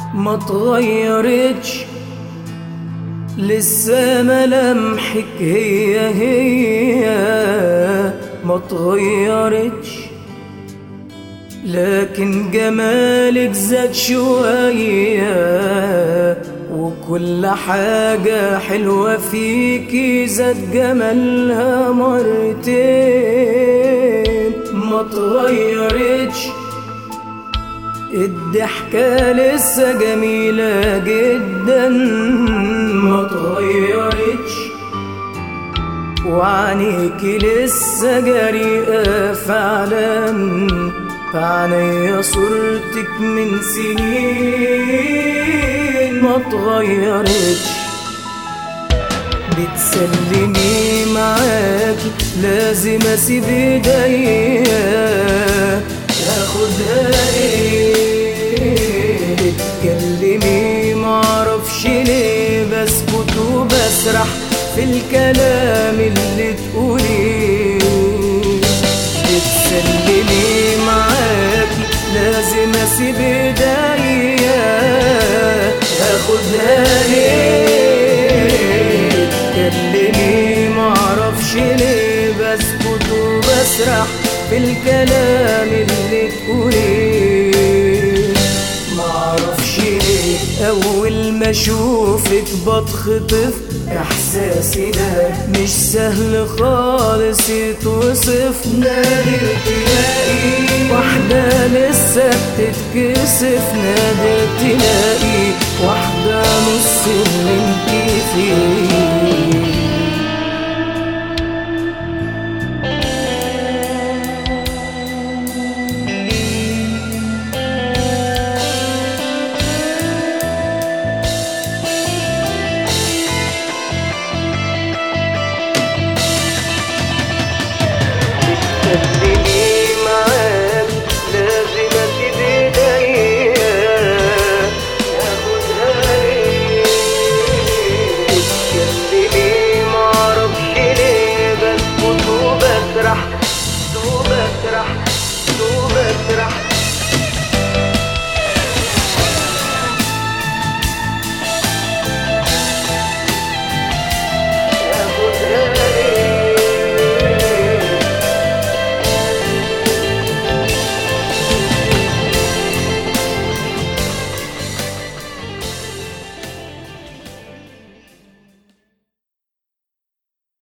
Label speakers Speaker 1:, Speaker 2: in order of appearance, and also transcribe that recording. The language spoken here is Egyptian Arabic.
Speaker 1: ما تغيرتش لسه ملامحك هي هي ما تغيرتش لكن جمالك زاد شوية وكل حاجة حلوة فيكي زاد جمالها مرتين ما تغيرتش الضحكة لسه جميلة جدا ما تغيرتش وعينيكي لسه جريئة فعلا فعليا صورتك من سنين ما تغيرتش بتسلمي معاكي لازم اسيب ايديا اخدها ايه تتكلمي معرفش ليه بسكت وبسرح في الكلام اللي تقوليه بتسلمي معاكي لازم اسيب ايديا اخدها ليه تكلمي معرفش ليه بسكت وبسرح في الكلام اللي تقوليه معرفش ليه اول ما اشوفك بتخطف احساسي ده مش سهل خالص يتوصف نادر تلاقي واحدة لسه بتتكسف نادر تلاقي واحدة نص اللي انتي فيه بتسلمي معاك لازم اسيب ايديا اخدها ليه تتكلمي معرفش ليه بسكت وبسرح